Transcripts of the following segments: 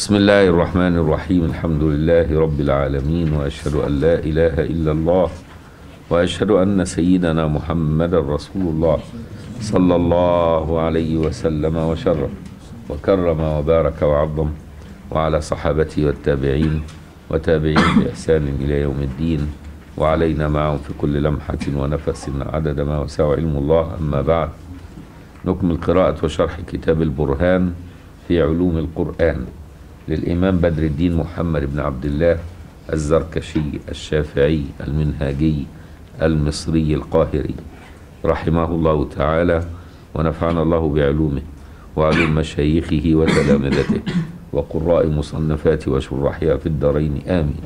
بسم الله الرحمن الرحيم الحمد لله رب العالمين واشهد ان لا اله الا الله واشهد ان سيدنا محمد رسول الله صلى الله عليه وسلم وشرف وكرم وبارك وعظم وعلى صحابته والتابعين وتابعين باحسان الى يوم الدين وعلينا معهم في كل لمحه ونفس عدد ما وسع علم الله اما بعد نكمل قراءه وشرح كتاب البرهان في علوم القران للإمام بدر الدين محمد بن عبد الله الزركشي الشافعي المنهاجي المصري القاهري رحمه الله تعالى ونفعنا الله بعلومه وعلوم مشايخه وتلامذته وقراء مصنفاته وشرحها في الدارين آمين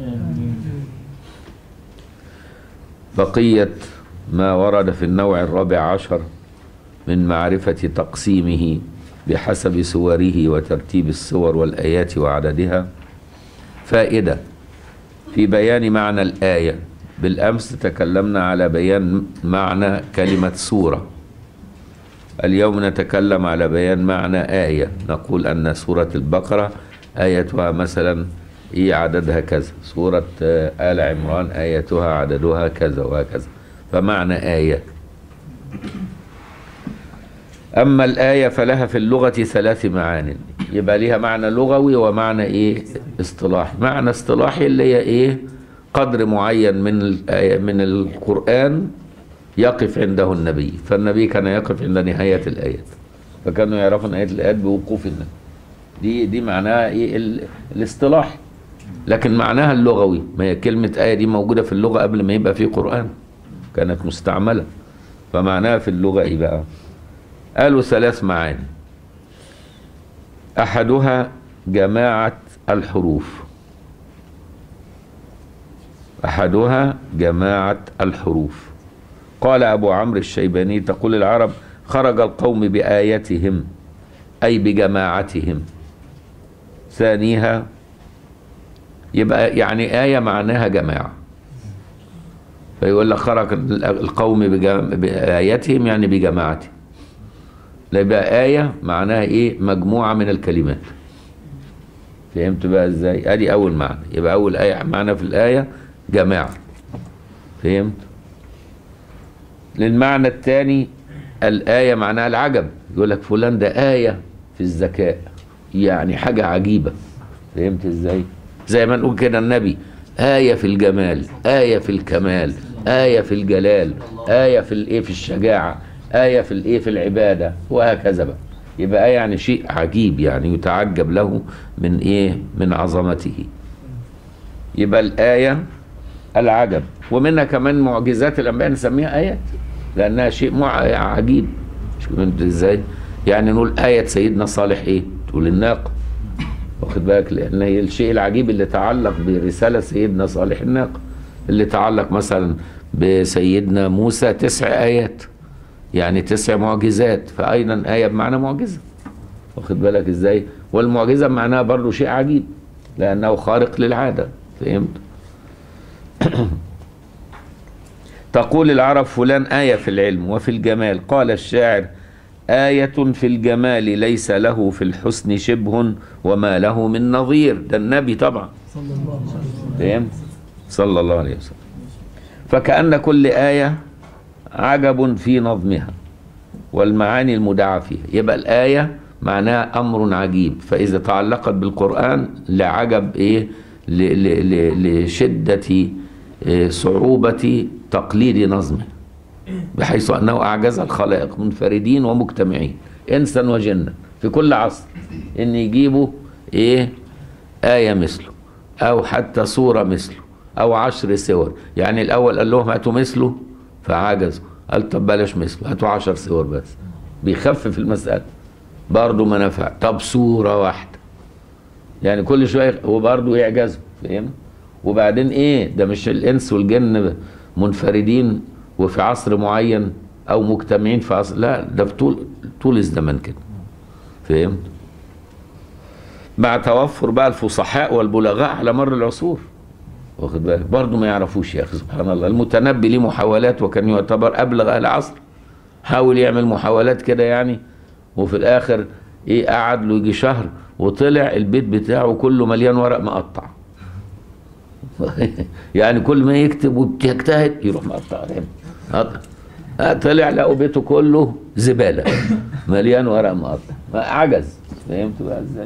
بقية ما ورد في النوع الرابع عشر من معرفة تقسيمه بحسب سوره وترتيب السور والآيات وعددها فائدة في بيان معنى الآية بالأمس تكلمنا على بيان معنى كلمة سورة اليوم نتكلم على بيان معنى آية نقول أن سورة البقرة آيتها مثلا إيه عددها كذا سورة آل عمران آيتها عددها كذا وهكذا فمعنى آية أما الآية فلها في اللغة ثلاث معان يبقى ليها معنى لغوي ومعنى إيه اصطلاحي معنى اصطلاحي اللي هي إيه قدر معين من الآية من القرآن يقف عنده النبي فالنبي كان يقف عند نهاية الآيات فكانوا يعرفوا نهاية الآيات بوقوف النبي دي دي معناها إيه ال- الاصطلاحي لكن معناها اللغوي ما هي كلمة آية دي موجودة في اللغة قبل ما يبقى في قرآن كانت مستعملة فمعناها في اللغة إيه بقى قالوا ثلاث معاني احدها جماعه الحروف احدها جماعه الحروف قال ابو عمرو الشيباني تقول العرب خرج القوم بايتهم اي بجماعتهم ثانيها يبقى يعني ايه معناها جماعه فيقول لك خرج القوم بجم- بايتهم يعني بجماعتهم لا يبقى آية معناها إيه مجموعة من الكلمات فهمت بقى إزاي أدي أول معنى يبقى أول آية معنى في الآية جماعة فهمت للمعنى الثاني الآية معناها العجب يقول لك فلان ده آية في الذكاء يعني حاجة عجيبة فهمت إزاي زي ما نقول كده النبي آية في الجمال آية في الكمال آية في الجلال آية في الإيه في الشجاعة آية في الإيه في العبادة وهكذا بقى يبقى آية يعني شيء عجيب يعني يتعجب له من إيه من عظمته يبقى الآية العجب ومنها كمان معجزات الأنبياء نسميها آيات لأنها شيء مع عجيب مش فهمت إزاي يعني نقول آية سيدنا صالح إيه تقول الناقة واخد بالك لأن هي الشيء العجيب اللي تعلق برسالة سيدنا صالح الناقة اللي تعلق مثلا بسيدنا موسى تسع آيات يعني تسع معجزات فأيضا آية بمعنى معجزة واخد بالك ازاي والمعجزة معناها برضو شيء عجيب لأنه خارق للعادة فهمت تقول العرب فلان آية في العلم وفي الجمال قال الشاعر آية في الجمال ليس له في الحسن شبه وما له من نظير ده النبي طبعا فهمت صلى الله عليه وسلم فكأن كل آية عجب في نظمها والمعاني المدعى فيها يبقى الآية معناها أمر عجيب فإذا تعلقت بالقرآن لعجب إيه ل- ل- ل- لشدة إيه، صعوبة تقليد نظمه بحيث أنه أعجز الخلائق منفردين ومجتمعين إنسا وجنا في كل عصر إن يجيبوا إيه آية مثله أو حتى صورة مثله أو عشر سور يعني الأول قال لهم هاتوا مثله فعجزوا قال طب بلاش مثله هاتوا عشر سور بس بيخفف المسألة برضه ما نفع طب صورة واحدة يعني كل شوية وبرضه يعجزوا فاهم وبعدين ايه ده مش الانس والجن منفردين وفي عصر معين او مجتمعين في عصر لا ده في طول طول الزمن كده فهمت مع توفر بقى الفصحاء والبلغاء على مر العصور واخد بالك برضه ما يعرفوش يا اخي سبحان الله المتنبي ليه محاولات وكان يعتبر ابلغ العصر حاول يعمل محاولات كده يعني وفي الاخر ايه قعد له يجي شهر وطلع البيت بتاعه كله مليان ورق مقطع يعني كل ما يكتب وبيجتهد يروح مقطع قطع. آه، طلع لقوا بيته كله زبالة مليان ورق مقطع عجز فهمت بقى ازاي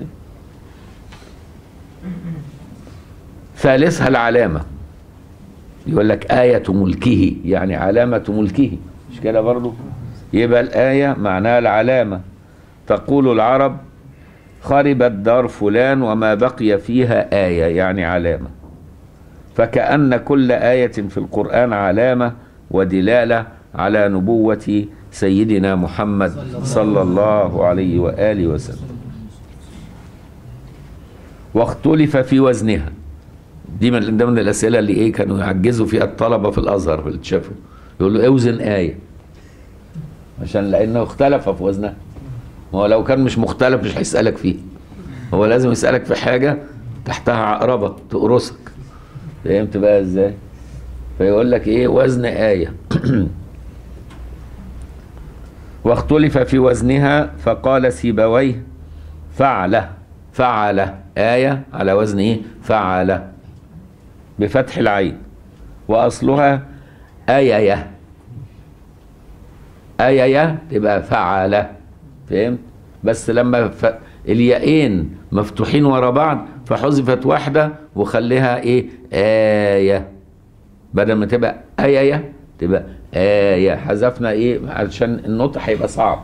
ثالثها العلامة يقول لك آية ملكه يعني علامة ملكه مش كده برضو يبقى الآية معناها العلامة تقول العرب خربت دار فلان وما بقي فيها آية يعني علامة فكأن كل آية في القرآن علامة ودلالة على نبوة سيدنا محمد صلى الله عليه وآله وسلم واختلف في وزنها دي من ضمن الأسئلة اللي إيه كانوا يعجزوا فيها الطلبة في الأزهر في التشافوا يقول له اوزن آية عشان لأنه اختلف في وزنها ما هو لو كان مش مختلف مش هيسألك فيه هو لازم يسألك في حاجة تحتها عقربة تقرصك فهمت بقى ازاي فيقول لك ايه وزن آية واختلف في وزنها فقال سيبويه فعل فعل آية على وزن ايه فعل بفتح العين وأصلها آية آية تبقى فعل فهمت بس لما ف... الياءين مفتوحين ورا بعض فحذفت واحدة وخليها ايه آية بدل ما تبقى آية تبقى آية حذفنا ايه عشان النطق هيبقى صعب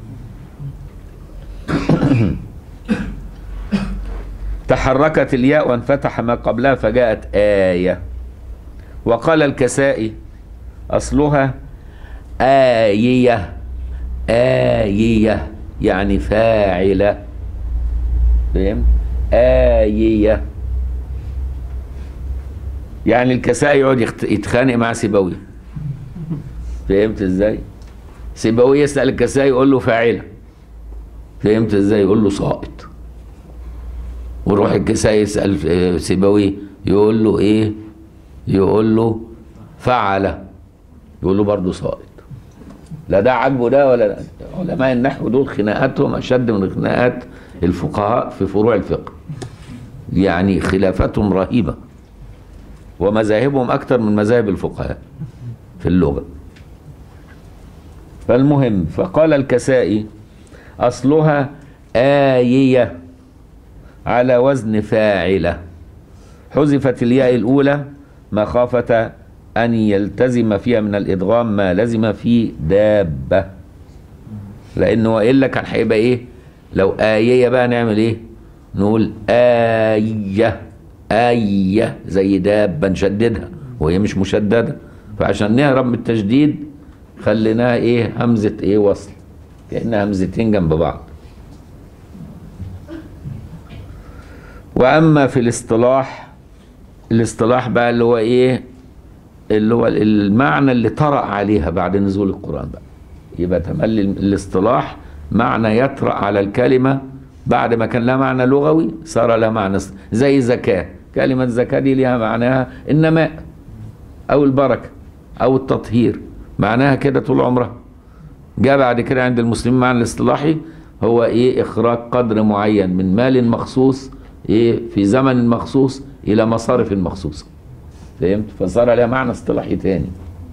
تحركت الياء وانفتح ما قبلها فجاءت آية وقال الكسائي أصلها آية آية يعني فاعلة فهمت آية يعني الكسائي يقعد يخت- يتخانق مع سيبوي فهمت ازاي سيبوي يسأل الكسائي يقول له فاعلة فهمت ازاي يقول له ساقط ويروح الكسائي يسأل آه، سيبوي يقول له ايه يقول له فعل يقول له برضه ساقط لا ده عاجبه ده ولا ده علماء النحو دول خناقاتهم اشد من خناقات الفقهاء في فروع الفقه يعني خلافاتهم رهيبه ومذاهبهم اكثر من مذاهب الفقهاء في اللغه فالمهم فقال الكسائي اصلها آية على وزن فاعلة حذفت الياء الأولى مخافة أن يلتزم فيها من الإدغام ما لزم في دابة لأنه وإلا كان هيبقى إيه لو آية بقى نعمل إيه نقول آية آية زي دابة نشددها وهي مش مشددة فعشان نهرب من التشديد خليناها إيه همزة إيه وصل كأنها همزتين جنب بعض واما في الاصطلاح الاصطلاح بقى اللي هو ايه اللي هو المعنى اللي طرأ عليها بعد نزول القرآن بقى يبقى تملي الاصطلاح معنى يطرأ على الكلمة بعد ما كان لها معنى لغوي صار لها معنى است- زي زكاة كلمة زكاة دي ليها معناها النماء أو البركة أو التطهير معناها كده طول عمرها جاء بعد كده عند المسلمين معنى الاصطلاحي هو ايه اخراج قدر معين من مال مخصوص ايه في زمن مخصوص الى مصارف مخصوصه فهمت فصار لها معنى اصطلاحي تاني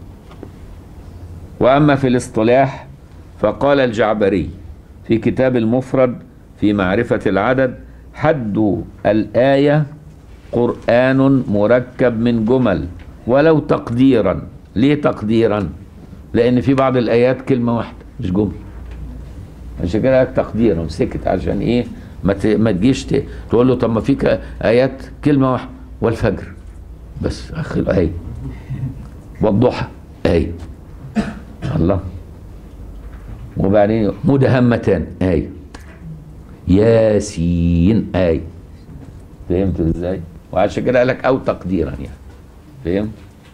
واما في الاصطلاح فقال الجعبري في كتاب المفرد في معرفة العدد حد الآية قرآن مركب من جمل ولو تقديرا ليه تقديرا لأن في بعض الآيات كلمة واحدة مش جملة عشان كده قالك تقديرا سكت عشان ايه ما ت- ما تجيش ت- تقول له طب ما فيك ايات كلمه واحده والفجر بس اخر الايه والضحى ايه الله وبعدين مدهمتان ايه ياسين ايه فهمت ازاي وعشان كده قالك او تقديرا يعني فهمت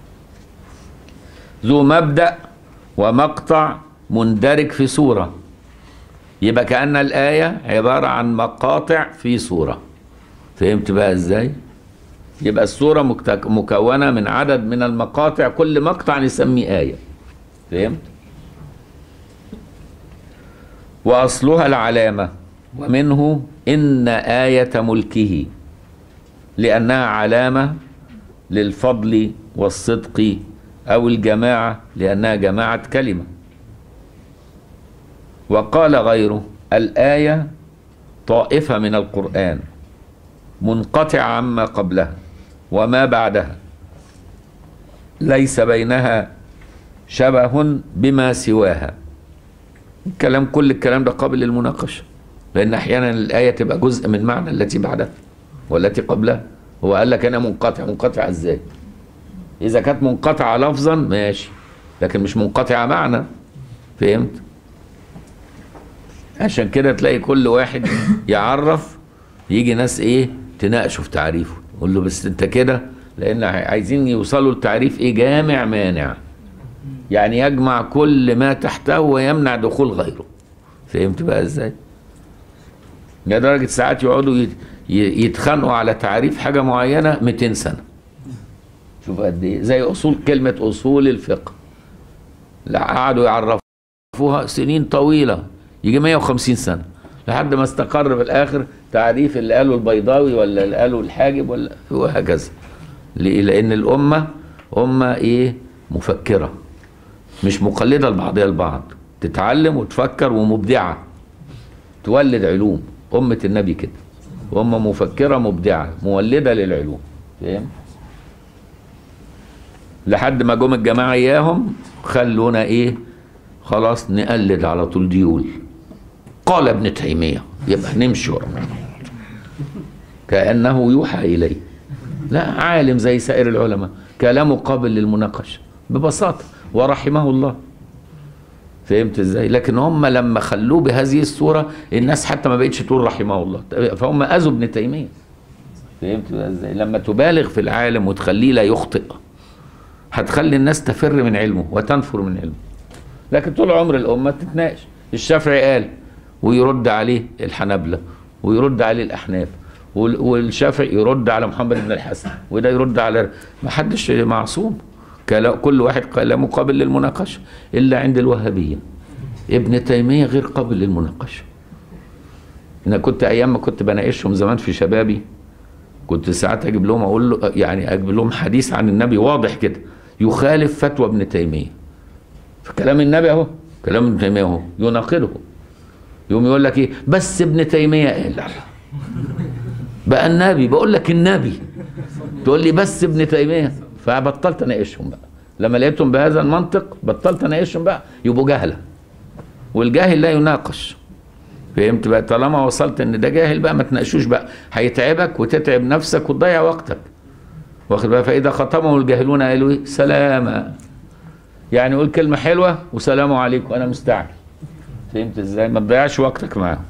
ذو مبدأ ومقطع مندرج في سورة يبقى كأن الآية عبارة عن مقاطع في سورة فهمت بقى ازاي يبقى السورة مكت- مكونة من عدد من المقاطع كل مقطع نسميه آية فهمت وأصلها العلامة ومنه إن آية ملكه لأنها علامة للفضل والصدق أو الجماعة لأنها جماعة كلمة وقال غيره الآية طائفة من القرآن منقطعة عما قبلها وما بعدها ليس بينها شبه بما سواها الكلام كل الكلام ده قابل للمناقشة لأن أحيانا الآية تبقى جزء من معنى التي بعدها والتي قبلها هو قال لك أنا منقطع منقطع إزاي إذا كانت منقطعة لفظا ماشي لكن مش منقطعة معنى فهمت عشان كده تلاقي كل واحد يعرف يجي ناس ايه تناقشه في تعريفه يقول له بس انت كده لان عايزين يوصلوا لتعريف ايه جامع مانع يعني يجمع كل ما تحته ويمنع دخول غيره فهمت بقى ازاي لدرجة ساعات يقعدوا يت- ي- يتخانقوا على تعريف حاجة معينة 200 سنة شوف قد ايه زي اصول كلمة اصول الفقه لا قعدوا يعرفوها سنين طويلة يجي 150 سنة لحد ما استقر في الاخر تعريف اللي قاله البيضاوي ولا اللي قاله الحاجب ولا وهكذا ليه؟ لان الامة امة ايه مفكرة مش مقلدة لبعضها البعض تتعلم وتفكر ومبدعة تولد علوم أمة النبي كده أمة مفكرة مبدعة مولدة للعلوم فاهم لحد ما جم الجماعة إياهم خلونا إيه خلاص نقلد على طول ديول قال ابن تيمية يبقى نمشي ورا كأنه يوحى إليه لا عالم زي سائر العلماء كلامه قابل للمناقشة ببساطة ورحمه الله فهمت ازاي لكن هم لما خلوه بهذه الصورة الناس حتى ما بقتش تقول رحمه الله فهم أذوا ابن تيمية فهمت بقى ازاي لما تبالغ في العالم وتخليه لا يخطئ هتخلي الناس تفر من علمه وتنفر من علمه لكن طول عمر الأمة تتناقش الشافعي قال ويرد عليه الحنابلة ويرد عليه الأحناف وال- والشافعي يرد على محمد بن الحسن وده يرد على ما حدش معصوم كلا- كل واحد كلامه قابل للمناقشة إلا عند الوهابية ابن تيمية غير قابل للمناقشة أنا كنت أيام ما كنت بناقشهم زمان في شبابي كنت ساعات أجيب لهم أقول له يعني أجيب لهم حديث عن النبي واضح كده يخالف فتوى ابن تيمية فكلام النبي أهو كلام ابن تيمية أهو يناقضه يقوم يقول لك إيه بس ابن تيمية قال لا بقى النبي بقول لك النبي تقول لي بس ابن تيميه فبطلت اناقشهم بقى لما لقيتهم بهذا المنطق بطلت اناقشهم بقى يبقوا جهله والجاهل لا يناقش فهمت بقى طالما وصلت ان ده جاهل بقى ما تناقشوش بقى هيتعبك وتتعب نفسك وتضيع وقتك واخد بقى فاذا خطبه الجاهلون قالوا ايه سلاما يعني قول كلمه حلوه وسلام عليكم انا مستعجل فهمت ازاي ما تضيعش وقتك معاهم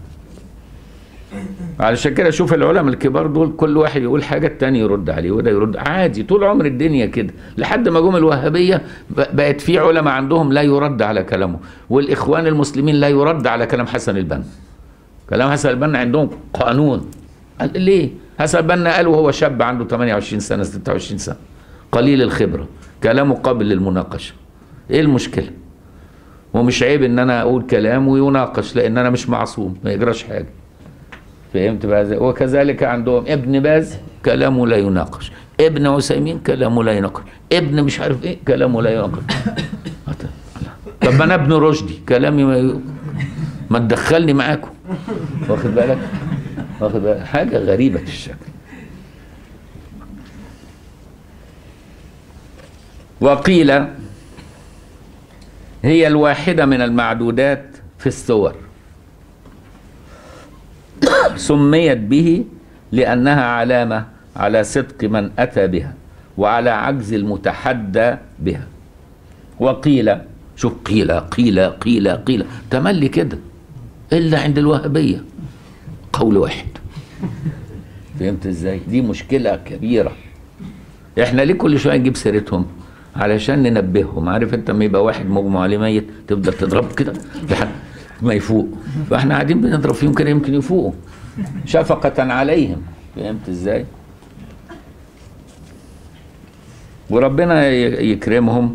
علشان كده شوف العلماء الكبار دول كل واحد يقول حاجة التاني يرد عليه وده يرد عادي طول عمر الدنيا كده لحد ما جم الوهابية ب- بقت في علماء عندهم لا يرد على كلامه والإخوان المسلمين لا يرد على كلام حسن البنا كلام حسن البنا عندهم قانون قال ليه حسن البنا قال وهو شاب عنده 28 سنة 26 سنة قليل الخبرة كلامه قابل للمناقشة ايه المشكلة ومش عيب ان انا اقول كلام ويناقش لان انا مش معصوم ما يجراش حاجة فهمت بقى ازاي وكذلك عندهم ابن باز كلامه لا يناقش ابن عثيمين كلامه لا يناقش ابن مش عارف ايه كلامه لا يناقش طب ما انا ابن رشدي كلامي ما, ي... ما تدخلني معاكم واخد بالك واخد بالك حاجه غريبه الشكل وقيل هي الواحده من المعدودات في الصور سميت به لأنها علامة على صدق من أتى بها وعلى عجز المتحدى بها وقيل شوف قيل قيل قيل قيل تملي كده إلا عند الوهابية قول واحد فهمت ازاي دي مشكلة كبيرة احنا ليه كل شوية نجيب سيرتهم علشان ننبههم عارف انت لما يبقى واحد مغمى عليه ميت تفضل تضرب كده لحد ما يفوق فاحنا قاعدين بنضرب فيهم كده يمكن يفوقوا شفقة عليهم فهمت ازاي وربنا ي- يكرمهم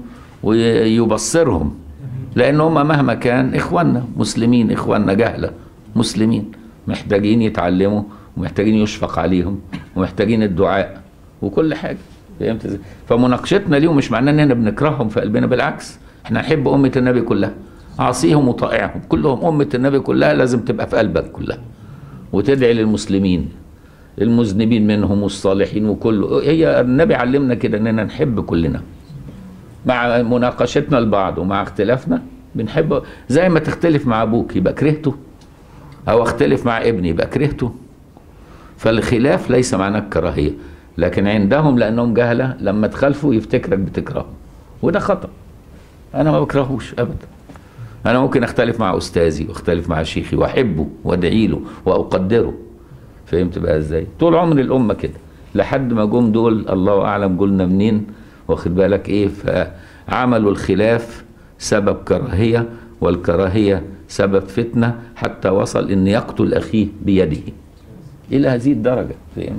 ويبصرهم لان هم مهما كان اخواننا مسلمين اخواننا جهله مسلمين محتاجين يتعلموا ومحتاجين يشفق عليهم ومحتاجين الدعاء وكل حاجه فهمت ازاي؟ فمناقشتنا ليهم مش معناه اننا بنكرههم في قلبنا بالعكس احنا نحب امه النبي كلها عاصيهم وطائعهم كلهم امه النبي كلها لازم تبقى في قلبك كلها وتدعي للمسلمين المذنبين منهم والصالحين وكله هي النبي علمنا كده اننا نحب كلنا مع مناقشتنا لبعض ومع اختلافنا بنحب زي ما تختلف مع ابوك يبقى كرهته او اختلف مع ابني يبقى كرهته فالخلاف ليس معناه الكراهيه لكن عندهم لانهم جهله لما تخالفوا يفتكرك بتكرهه وده خطا انا ما بكرهوش ابدا انا ممكن اختلف مع استاذي واختلف مع شيخي واحبه وادعي له واقدره فهمت بقى ازاي طول عمر الامه كده لحد ما جم دول الله اعلم قلنا منين واخد بالك ايه فعملوا الخلاف سبب كراهيه والكراهيه سبب فتنه حتى وصل ان يقتل اخيه بيده الى هذه الدرجه فهمت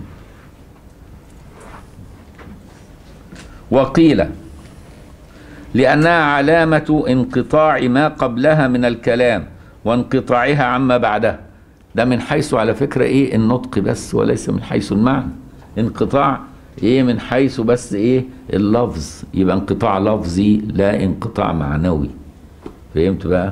وقيل لأنها علامة انقطاع ما قبلها من الكلام وانقطاعها عما بعدها ده من حيث على فكرة ايه النطق بس وليس من حيث المعنى انقطاع ايه من حيث بس ايه اللفظ يبقى انقطاع لفظي لا انقطاع معنوي فهمت بقى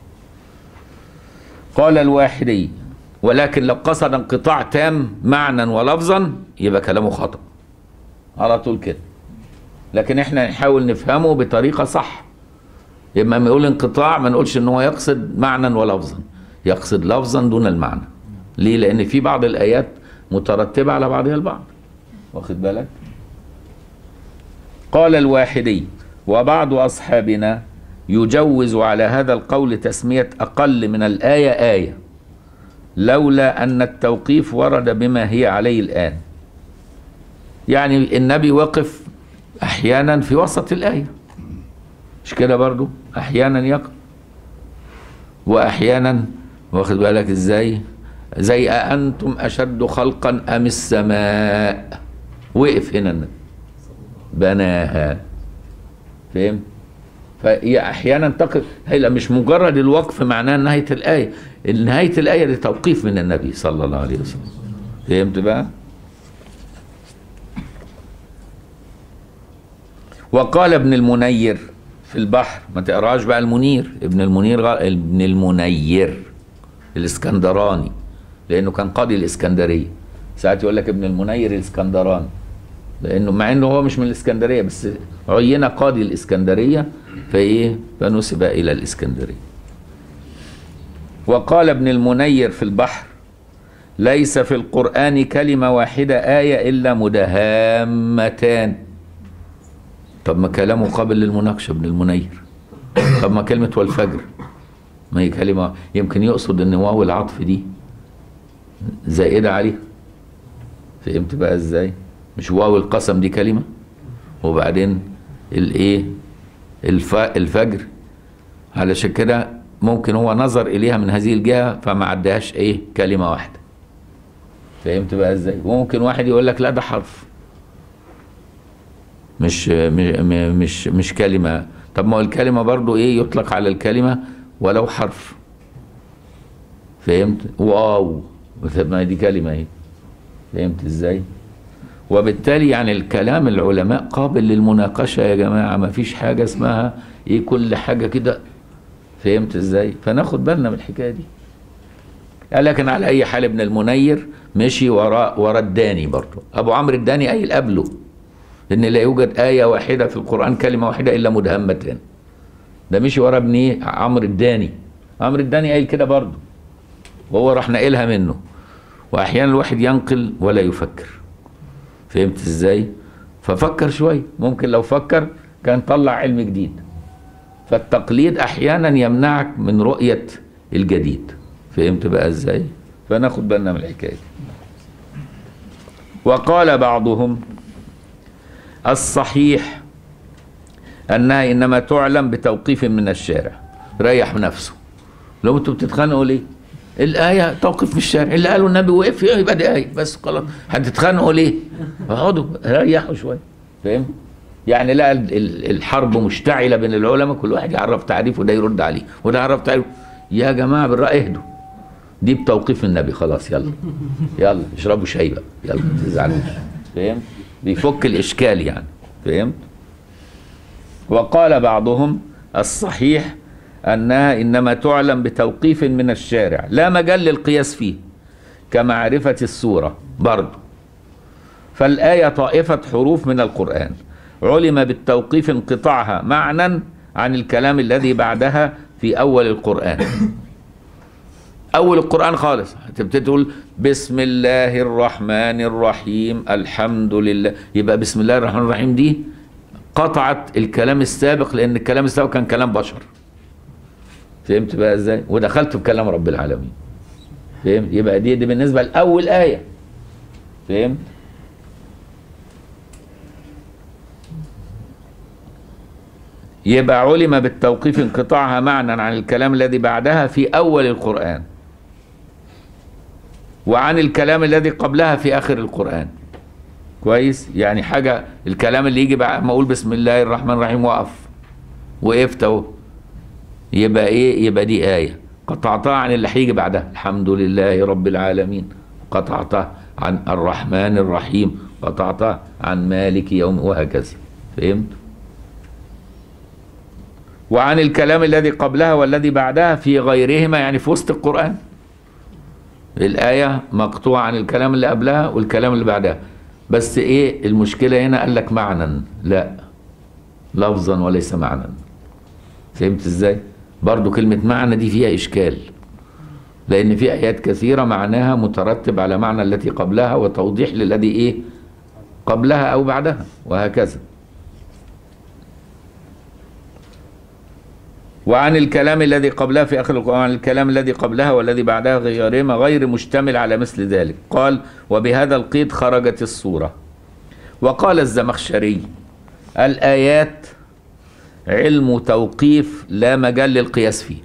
قال الواحدي ولكن لو قصد انقطاع تام معنى ولفظا يبقى كلامه خطأ على طول كده لكن احنا نحاول نفهمه بطريقه صح اما ما يقول انقطاع ما نقولش ان هو يقصد معنى ولفظا يقصد لفظا دون المعنى ليه لان في بعض الايات مترتبه على بعضها البعض واخد بالك قال الواحدي وبعض اصحابنا يجوز على هذا القول تسميه اقل من الايه ايه لولا ان التوقيف ورد بما هي عليه الان يعني النبي وقف احيانا في وسط الايه مش كده برضو احيانا يقف واحيانا واخد بالك ازاي زي أأنتم أشد خلقا أم السماء وقف هنا النبي بناها فهمت فهي أحيانا تقف هي مش مجرد الوقف معناه نهاية الآية نهاية الآية دي توقيف من النبي صلى الله عليه وسلم فهمت بقى وقال ابن المنير في البحر ما تقراش بقى المنير ابن المنير غ... ابن المنير الاسكندراني لانه كان قاضي الاسكندريه ساعات يقول لك ابن المنير الاسكندراني لانه مع انه هو مش من الاسكندريه بس عين قاضي الاسكندريه فايه فنسب الى الاسكندريه وقال ابن المنير في البحر ليس في القران كلمه واحده ايه الا مدهامتان طب ما كلامه قابل للمناقشه ابن المنير طب ما كلمه والفجر ما هي كلمه يمكن يقصد ان واو العطف دي زائده عليه فهمت بقى ازاي مش واو القسم دي كلمه وبعدين الايه الف... الفجر علشان كده ممكن هو نظر اليها من هذه الجهه فما عدهاش ايه كلمه واحده فهمت بقى ازاي وممكن واحد يقول لك لا ده حرف مش مش مش كلمه طب ما هو الكلمه برضو ايه يطلق على الكلمه ولو حرف فهمت واو ما دي كلمه ايه فهمت ازاي وبالتالي يعني الكلام العلماء قابل للمناقشه يا جماعه ما فيش حاجه اسمها ايه كل حاجه كده فهمت ازاي فناخد بالنا من الحكايه دي لكن على اي حال ابن المنير مشي وراء ورا الداني برضه ابو عمرو الداني قايل قبله ان لا يوجد ايه واحده في القران كلمه واحده الا مدهمتان ده مشي ورا ابن عمرو الداني عمرو الداني قايل كده برضه وهو راح ناقلها منه واحيانا الواحد ينقل ولا يفكر فهمت ازاي ففكر شويه ممكن لو فكر كان طلع علم جديد فالتقليد احيانا يمنعك من رؤيه الجديد فهمت بقى ازاي فناخد بالنا من الحكايه دي وقال بعضهم الصحيح انها انما تعلم بتوقيف من الشارع ريح نفسه لو انتوا بتتخانقوا ليه الآية توقف في الشارع اللي قالوا النبي وقف يبقى دي آية بس خلاص هتتخانقوا ليه؟ اقعدوا ريحوا شوية فاهم؟ يعني لا الحرب مشتعلة بين العلماء كل واحد يعرف تعريفه وده يرد عليه وده يعرف تعريفه يا جماعة بالرأي اهدوا دي بتوقيف النبي خلاص يلا يلا اشربوا شاي بقى يلا ما تزعلوش فهمت بيفك الاشكال يعني فهمت وقال بعضهم الصحيح انها انما تعلم بتوقيف من الشارع لا مجال للقياس فيه كمعرفه السوره برضه فالايه طائفه حروف من القران علم بالتوقيف انقطاعها معنى عن الكلام الذي بعدها في اول القران اول القران خالص تبتدي تقول بسم الله الرحمن الرحيم الحمد لله يبقى بسم الله الرحمن الرحيم دي قطعت الكلام السابق لان الكلام السابق كان كلام بشر فهمت بقى ازاي ودخلت في كلام رب العالمين فهمت يبقى دي, دي بالنسبه لاول ايه فهمت يبقى علم بالتوقيف انقطاعها معنى عن الكلام الذي بعدها في اول القران وعن الكلام الذي قبلها في اخر القران كويس يعني حاجه الكلام اللي يجي بعد ما اقول بسم الله الرحمن الرحيم وقف وقفت اهو يبقى ايه يبقى دي ايه قطعتها عن اللي هيجي بعدها الحمد لله رب العالمين قطعتها عن الرحمن الرحيم قطعتها عن مالك يوم وهكذا فهمت وعن الكلام الذي قبلها والذي بعدها في غيرهما يعني في وسط القرآن الآية مقطوعة عن الكلام اللي قبلها والكلام اللي بعدها بس ايه المشكلة هنا قال لك معنى لا لفظا وليس معنى فهمت ازاي برضو كلمة معنى دي فيها إشكال لأن في آيات كثيرة معناها مترتب على معنى التي قبلها وتوضيح للذي إيه قبلها أو بعدها وهكذا وعن الكلام الذي قبلها في آخر القرآن وعن الكلام الذي قبلها والذي بعدها غيرهما غير مشتمل على مثل ذلك قال وبهذا القيد خرجت الصورة وقال الزمخشري الآيات علم توقيف لا مجال للقياس فيه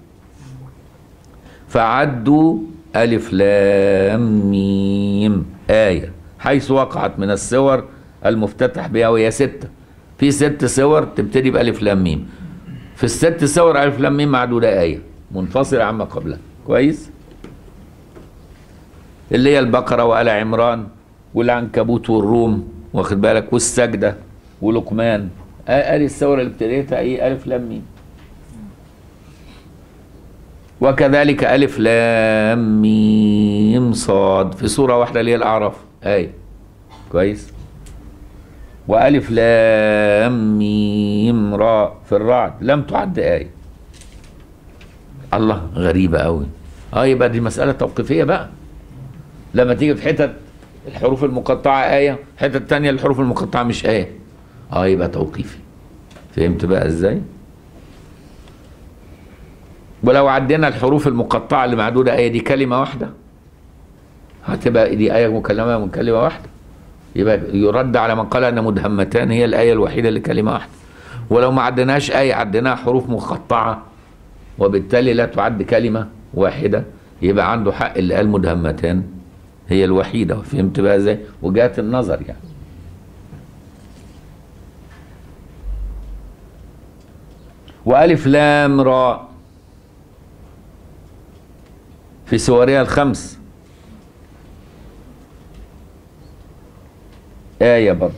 فعدوا ألف لام ميم آية حيث وقعت من السور المفتتح بها وهي ستة في ست سور تبتدي بألف لام ميم في الست سور ألف لام ميم معدودة آية منفصلة عما قبلها كويس اللي هي البقرة وآل عمران والعنكبوت والروم واخد بالك والسجدة ولقمان ادي الثوره اللي ابتديتها ايه الف لام ميم وكذلك الف لام ميم صاد في سوره واحده اللي هي الاعراف ايه كويس والف لام ميم راء في الرعد لم تعد ايه الله غريبه قوي اه يبقى دي مساله توقيفيه بقى لما تيجي في حتت الحروف المقطعه ايه حتت تانية الحروف المقطعه مش ايه اه يبقى توقيفي فهمت بقى ازاي ولو عدينا الحروف المقطعه اللي معدوده ايه دي كلمه واحده هتبقى دي ايه مكلمه من كلمه واحده يبقى يرد على من قال ان مدهمتان هي الايه الوحيده اللي كلمه واحده ولو ما عدناش ايه عديناها حروف مقطعه وبالتالي لا تعد كلمه واحده يبقى عنده حق اللي قال مدهمتان هي الوحيده فهمت بقى ازاي وجهات النظر يعني وألف لام راء في سورها الخمس آية برضه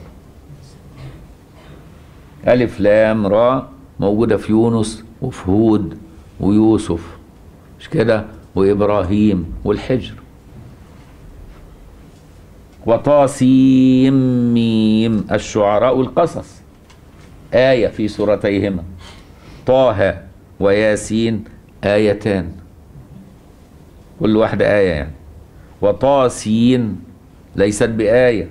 ألف لام راء موجودة في يونس وفي هود ويوسف مش كده وإبراهيم والحجر وطاسيم ميم الشعراء والقصص آية في سورتيهما طه وياسين آيتان كل واحدة آية يعني وطاسين ليست بآية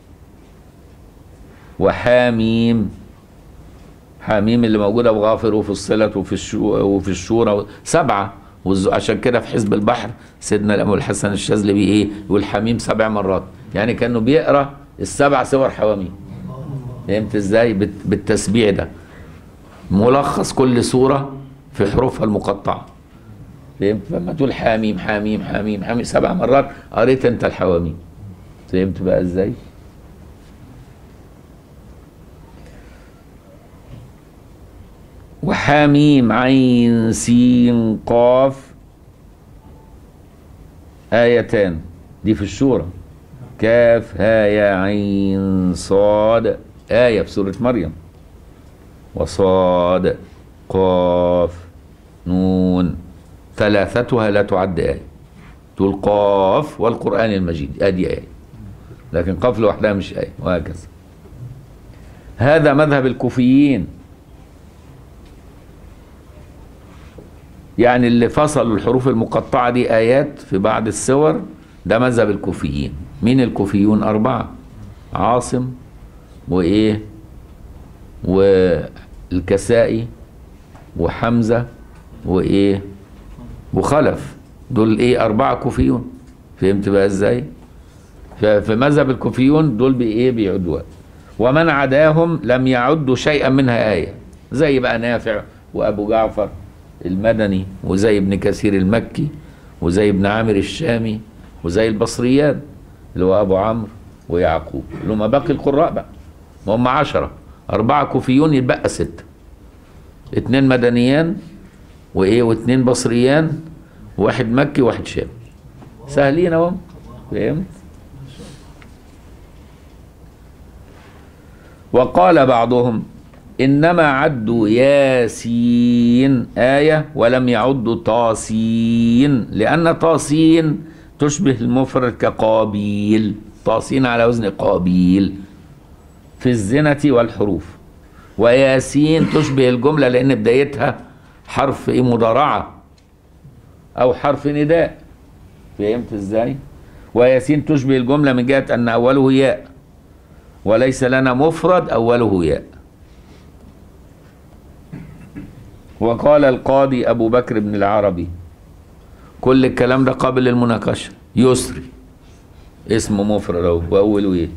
وحاميم حاميم اللي موجودة في غافر وفي الصلة وفي الشو وفي الشورى سبعة عشان كده في حزب البحر سيدنا الأبو الحسن الشاذلي بيه ايه يقول حميم سبع مرات يعني كانه بيقرا السبع سور حواميم فهمت ازاي بالتسبيع ده ملخص كل سورة في حروفها المقطعة فهمت لما تقول حاميم حاميم حاميم حاميم سبع مرات قريت انت الحواميم فهمت بقى ازاي وحاميم عين سين قاف آيتان دي في الشورى كاف ها يا عين صاد آية في سورة مريم وصاد قاف نون ثلاثتها لا تعد آية تقول قاف والقرآن المجيد ادي آية لكن قاف لوحدها مش آية وهكذا هذا مذهب الكوفيين يعني اللي فصلوا الحروف المقطعة دي آيات في بعض السور ده مذهب الكوفيين مين الكوفيون أربعة عاصم وإيه والكسائي وحمزة وإيه وخلف دول إيه أربعة كوفيون فهمت بقى إزاي ففي مذهب الكوفيون دول بإيه بيعدوها ومن عداهم لم يعدوا شيئا منها آية زي بقى نافع وأبو جعفر المدني وزي ابن كثير المكي وزي ابن عامر الشامي وزي البصريان اللي هو أبو عمرو ويعقوب اللي هم باقي القراء بقى ما هم عشرة أربعة كوفيون يتبقى ستة اتنين مدنيان وإيه واتنين بصريان واحد مكي وواحد شامي سهلين اهو فهمت وقال بعضهم إنما عدوا ياسين آية ولم يعدوا طاسين لأن طاسين تشبه المفرد كقابيل طاسين على وزن قابيل في الزنة والحروف وياسين تشبه الجملة لأن بدايتها حرف إيه مضارعة أو حرف نداء فهمت إزاي؟ وياسين تشبه الجملة من جهة أن أوله ياء وليس لنا مفرد أوله ياء وقال القاضي أبو بكر بن العربي كل الكلام ده قابل للمناقشة يسري اسمه مفرد أهو وأوله إيه؟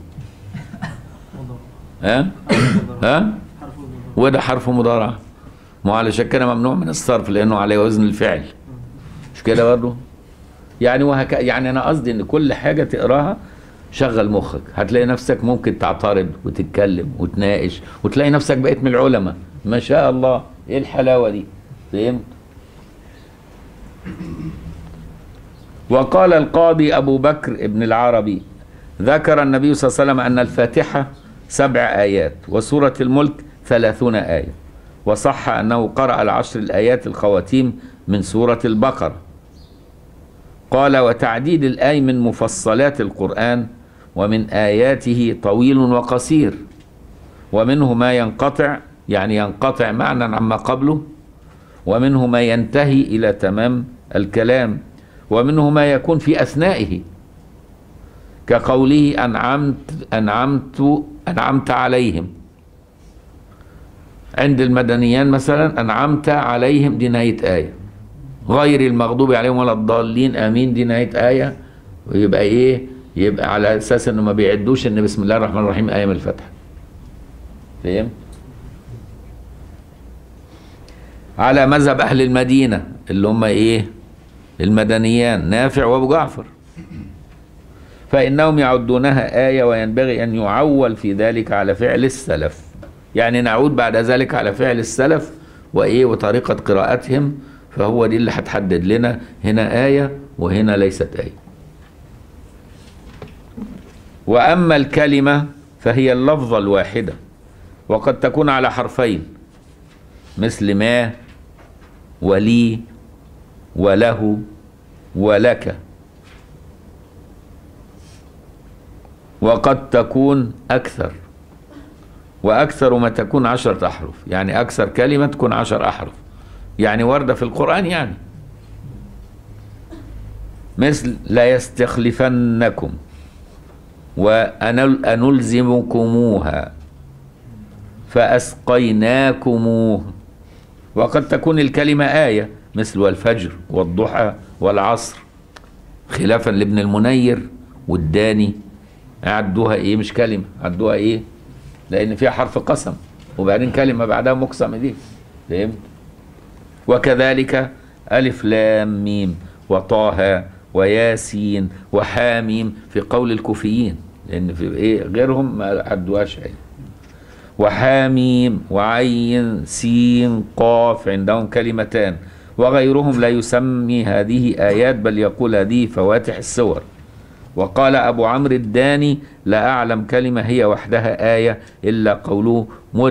ها؟ ها؟ وده حرف مضارع ما هو علشان كده ممنوع من الصرف لأنه على وزن الفعل مش كده برضه؟ يعني وهك يعني أنا قصدي إن كل حاجة تقراها شغل مخك هتلاقي نفسك ممكن تعترض وتتكلم وتناقش وتلاقي نفسك بقيت من العلماء ما شاء الله ايه الحلاوه دي فهمت وقال القاضي ابو بكر ابن العربي ذكر النبي صلى الله عليه وسلم ان الفاتحه سبع ايات وسوره الملك ثلاثون ايه وصح انه قرأ العشر الايات الخواتيم من سوره البقره قال وتعديد الآي من مفصلات القرآن ومن آياته طويل وقصير ومنه ما ينقطع يعني ينقطع معنى عما قبله ومنه ما ينتهي إلى تمام الكلام ومنه ما يكون في أثنائه كقوله أنعمت أنعمت أنعمت عليهم عند المدنيان مثلا أنعمت عليهم دي نهاية آية غير المغضوب عليهم ولا الضالين امين دي نهايه ايه ويبقى ايه يبقى على اساس انه ما بيعدوش ان بسم الله الرحمن الرحيم ايه من الفتح فهمت على مذهب اهل المدينه اللي هم ايه المدنيان نافع وابو جعفر فانهم يعدونها ايه وينبغي ان يعول في ذلك على فعل السلف يعني نعود بعد ذلك على فعل السلف وايه وطريقه قراءتهم فهو دي اللي هتحدد لنا هنا آية وهنا ليست آية وأما الكلمة فهي اللفظة الواحدة وقد تكون على حرفين مثل ما ولي وله ولك وقد تكون أكثر وأكثر ما تكون عشرة أحرف يعني أكثر كلمة تكون عشر أحرف يعني وردة في القرآن يعني مثل لا يستخلفنكم وأنلزمكموها فأسقيناكموه وقد تكون الكلمة آية مثل والفجر والضحى والعصر خلافا لابن المنير والداني عدوها ايه مش كلمة عدوها ايه لان فيها حرف قسم وبعدين كلمة بعدها مقسم دي فهمت وكذلك ألف لام ميم وطه وياسين وحاميم في قول الكوفيين لأن في إيه غيرهم ما عدوهاش أي وحاميم وعين سين قاف عندهم كلمتان وغيرهم لا يسمي هذه آيات بل يقول هذه فواتح السور وقال أبو عمرو الداني لا أعلم كلمة هي وحدها آية إلا قوله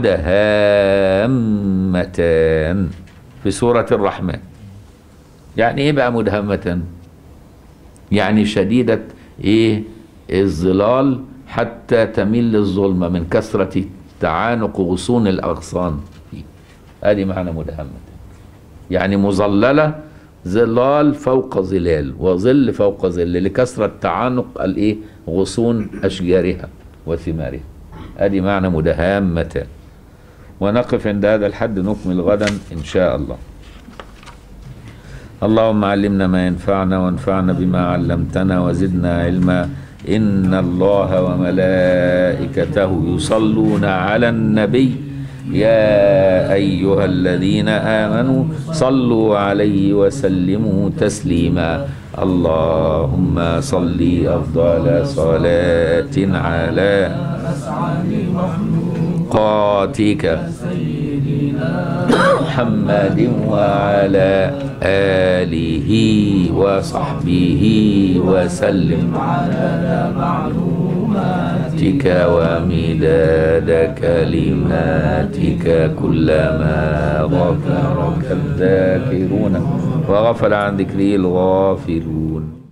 مدهامتان في سورة الرحمن يعني إيه بقى مدهمة يعني شديدة إيه الظلال حتى تميل للظلمة من كثرة تعانق غصون الأغصان فيه هذه معنى مدهمة يعني مظللة ظلال فوق ظلال وظل فوق ظل لكثرة تعانق الايه غصون اشجارها وثمارها ادي معنى مدهامة ونقف عند هذا الحد نكمل غدا ان شاء الله اللهم علمنا ما ينفعنا وانفعنا بما علمتنا وزدنا علما ان الله وملائكته يصلون على النبي يا أيها الذين آمنوا صلوا عليه وسلموا تسليما اللهم صل أفضل صلاة على قاتك محمد وعلى آله وصحبه وسلم معلوماتك ومداد كلماتك كلما ذكرك الذاكرون وغفل عن ذكره الغافلون